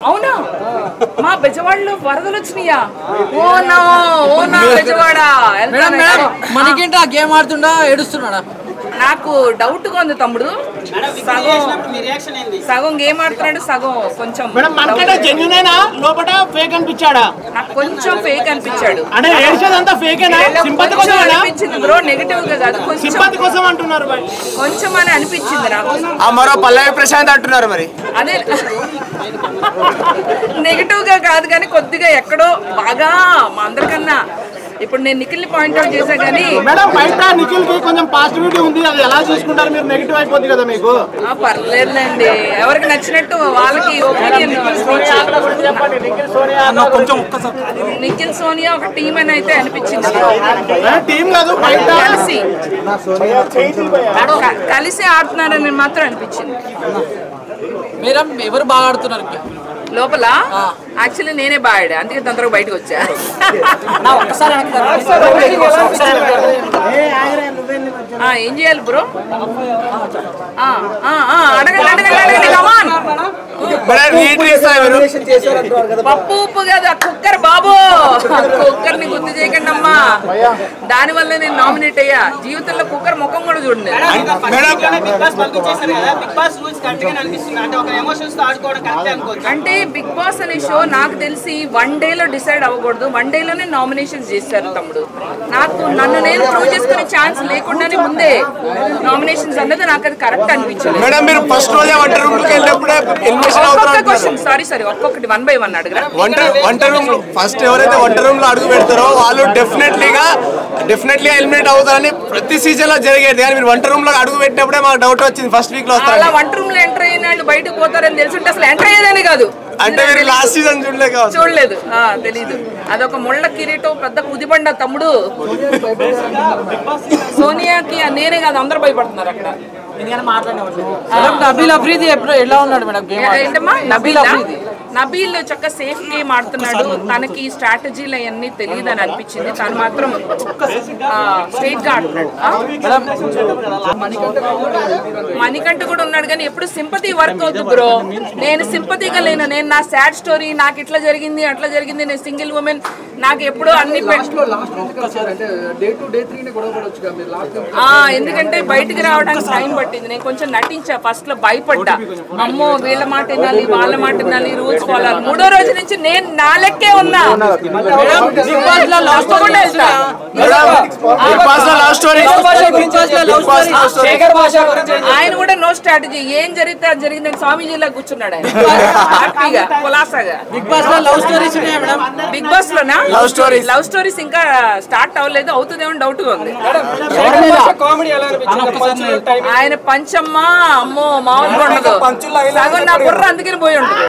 అవునా మా బెజవాడలో వరదలు వచ్చినాయా ఓ నా ఓ నా బెజవాడ మేడం వెళ్తాను, మేడం వెళ్తాను. మనకేంటి ఆ గేమ్ ఆడుతుండా ఏడుస్తున్నాడా నాకు డౌట్ గా ఉంది తమ్ముడు సగం సగం గేమ్ ఆడుతున్నాడు సగం కొంచెం మేడం మనకంటే doubt. జెన్యునేనా లోపల ఫేక్ అనిపించాడా నాకు కొంచెం ఫేక్ అనిపించాడు అంటే ఏడ్చేదంతా ఫేకేనా సింపతి కొంచెం కోసమేనా అనిపించింది బ్రో నెగటివ్ గా కాదు కొంచెం సింపతి కోసం అంటున్నారు మరి కొంచెం అని అనిపించింది నాకు ఆ మరో పల్లవి ప్రశాంత్ అంటున్నారు మరి అదే నెగటివ్ గా కాదు కానీ కొద్దిగా ఎక్కడో బాగా మా అందరికన్నా ఇప్పుడు నేను నిఖిల్ని పాయింట్అవుట్ చేశా కానీ మేడం బయట నిఖిల్ కి కొంచెం పాజిటివిటీ ఉంది అది ఎలా చూసుకుంటారు మీరు నెగిటివ్ అయిపోద్ది కదా మీకు ఆ, పర్లేదులేండి ఎవరికి నచ్చినట్టు వాళ్ళకి ఒపీనియన్ నిఖిల్ సోనియా ఒక టీం అని అయితే అనిపించింది టీం కాదు బయట కలిసి క- కలిసి ఆడుతున్నారని మాత్రం అనిపించింది మేడం ఎవరు బాగా ఆడుతున్నారు ఇంకా? లోపల యాక్చువల్లీ నేనే బాగా ఆడా అందుకే తొందరగా బయటకు వచ్చా నా ఒక్కసారి వెనక్కి రండి. ఒకసారి వెనక్కి రండి. ఆ, ఏం చేయాలి బ్రో ఆ, ఆ, ఆ, అడగండి అడగండి అడగండి కమాన్ మేడం రీఎంట్రీ ఇస్తారు మీరు పప్పు ఉప్పు కదా కుక్కర్ బాబు కుక్కర్ ని గుర్తు చేయకండి అమ్మా దాని వల్ల నేను నామినేట్ అయ్యా జీవితంలో కుక్కర్ ముఖం కూడా చూడండి మేడం బిగ్ బాస్ పంపించేశారు కదా బిగ్ బాస్ రూల్స్ కరెక్ట్ గా అనిపిస్తుంది అంటే ఒక ఎమోషన్స్ తో ఆడుకోవడం కరెక్ట్ అనుకోవచ్చు అంటే బిగ్ బాస్ అనే షో నాకు తెలిసి వన్ డే లో డిసైడ్ అవ్వకూడదు వన్ డే లోనే నామినేషన్స్ చేశారు తమ్ముడు నాకు నన్ను నేను ప్రూవ్ చేసుకునే ఛాన్స్ లేకుండానే ముందే నామినేషన్స్ అన్నది నాకు అది కరెక్ట్ అనిపించలేదు మేడం మీరు ఫస్ట్ రోజే వంట రూమ్ కి వెళ్ళినప్పుడే ఎలిమినేషన్ ఒక్కొక్క అవుతారు క్వశ్చన్ సారీ సారీ ఒక్కొక్కటి వన్ బై వన్ అడగరా వంట వంట రూమ్ ఫస్ట్ ఎవరైతే వంట రూమ్ లో అడుగు పెడతారో వాళ్ళు డెఫినెట్లీగా డెఫినెట్లీ ఎలిమినేట్ అవుతారని ప్రతి సీజన్ లో జరిగేది కానీ మీరు వంట రూమ్ లో అడుగు పెట్టినప్పుడే మాకు డౌట్ వచ్చింది ఫస్ట్ వీక్ లో అలా వస్తారు వంట రూమ్ లో ఎంటర్ అయిన వాళ్ళు బయటకు పోతారని తెలుసుంటే అసలు ఎంటర్ అయ్యేదని కాదు అంటే మీరు లాస్ట్ సీజన్ చూడలే కావచ్చు చూడలేదు ఆ, తెలీదు అదొక ముళ్ళ కిరీటం పెద్ద కుదిబండ తమ్ముడు సోనియాకి నేనే కాదు అందరూ భయపడుతున్నారు అక్కడ మేడం నబీల్ అఫ్రీది ఎప్పుడు ఎలా ఉన్నాడు మేడం గేమ్ ఏ- ఏంటమ్మా నబీల్ నబీల్ అఫ్రీది నబీల్ చక్క సేఫ్ గేమ్ ఆడుతున్నాడు తనకి స్ట్రాటజీలు అవన్నీ తెలియదు అని అనిపించింది తను మాత్రం స్ట్రైట్ గా ఆడుతున్నాడు ఆ? మణికంఠ కూడా ఉన్నాడు కానీ ఎప్పుడు సింపతి వర్క్ అవుతుంది బ్రో నేను సింపతిగా లేను నేను నా సాడ్ స్టోరీ నాకు ఇట్లా జరిగింది అట్లా జరిగింది నేను సింగిల్ ఉమెన్ నాకు ఎప్పుడూ అన్ని పెట్- ఆ, ఎందుకంటే బయటికి రావడానికి టైం పట్టింది నేను కొంచెం నటించా ఫస్ట్ లో భయపడ్డా అమ్మో వీళ్ళ మాట వినాలి వాళ్ళ మాట వినాలి రూల్స్ ఫాలో మూడో రోజు నుంచి నేను నా లెక్కే ఉన్నా బిగ్ బాస్ లో లవ్ స్టోరీ తప్పకుండా వెళ్తా. మేడం బిగ్ బాస్ లో లవ్ స్టోరీ బిగ్ బాస్ లో లవ్ స్టోరీ ఆయన కూడా నో స్ట్రాటజీ ఏం జరిగితే అది జరిగిందని స్వామీజీలా కూర్చున్నాడు ఆయన హ్యాపీగా కులాసాగా బిగ్ బాస్ లో లవ్ స్టోరీస్ ఉన్నాయా మేడం బిగ్ బాస్ లోనా Love stories. లవ్ స్టోరీస్ ఇంకా స్టార్ట్ అవ్వలేదు అవుతుందేమో డౌట్ గా ఉంది కామెడీ ఎలా అనిపించింది ఆయన పంచమ్మ అమ్మో మామూలుగా ఉండదు సగం నా బుర్ర అందుకని పోయి ఉంటుంది